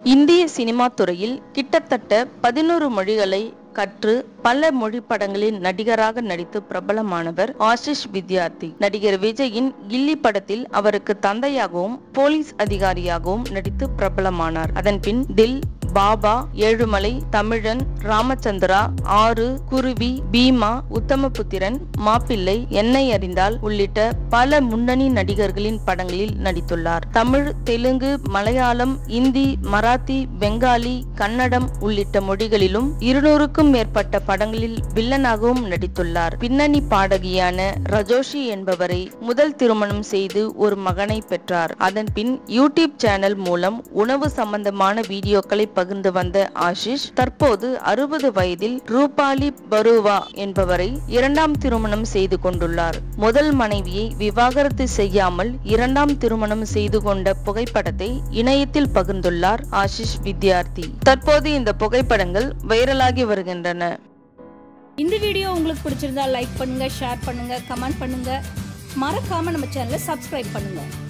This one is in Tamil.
இந்திய சினிமா துறையில் கிட்டத்தட்ட பதினோரு மொழிகளை கற்று பல மொழி படங்களில் நடிகராக நடித்து பிரபலமானவர் ஆஷிஷ் வித்யார்த்தி நடிகர் விஜயின் கில்லி படத்தில் அவருக்கு தந்தையாகவும் போலீஸ் அதிகாரியாகவும் நடித்து பிரபலமானார் அதன் பின் தில் பாபா ஏழுமலை தமிழன் ராமச்சந்திரா ஆறு குருவி பீமா உத்தமபுத்திரன் மாப்பிள்ளை என்னை அறிந்தால் உள்ளிட்ட பல முன்னணி நடிகர்களின் படங்களில் நடித்துள்ளார் தமிழ் தெலுங்கு மலையாளம் இந்தி மராத்தி பெங்காலி கன்னடம் உள்ளிட்ட மொழிகளிலும் இருநூறுக்கும் மேற்பட்ட படங்களில் வில்லனாகவும் நடித்துள்ளார் பின்னணி பாடகியான ரஜோஷி என்பவரை முதல் திருமணம் செய்து ஒரு மகனை பெற்றார் அதன் பின் யூடியூப் சேனல் மூலம் உணவு சம்பந்தமான வீடியோக்களை பகிர்ந்து வந்த ஆஷிஷ் தற்போது அறுபது வயதில் ரூபாலி பருவா என்பவரை இரண்டாம் திருமணம் செய்து கொண்டுள்ளார் முதல் மனைவியை விவாகரத்து செய்யாமல் இரண்டாம் திருமணம் செய்து கொண்ட புகைப்படத்தை இணையத்தில் பகிர்ந்துள்ளார் ஆஷிஷ் வித்யார்த்தி தற்போது இந்த புகைப்படங்கள் வைரலாகி வருகின்றன இந்த வீடியோ உங்களுக்கு பிடிச்சிருந்தா லைக் பண்ணுங்க ஷேர் பண்ணுங்க கமெண்ட் பண்ணுங்க மறக்காம நம்ம சேனலை சப்ஸ்கிரைப் பண்ணுங்க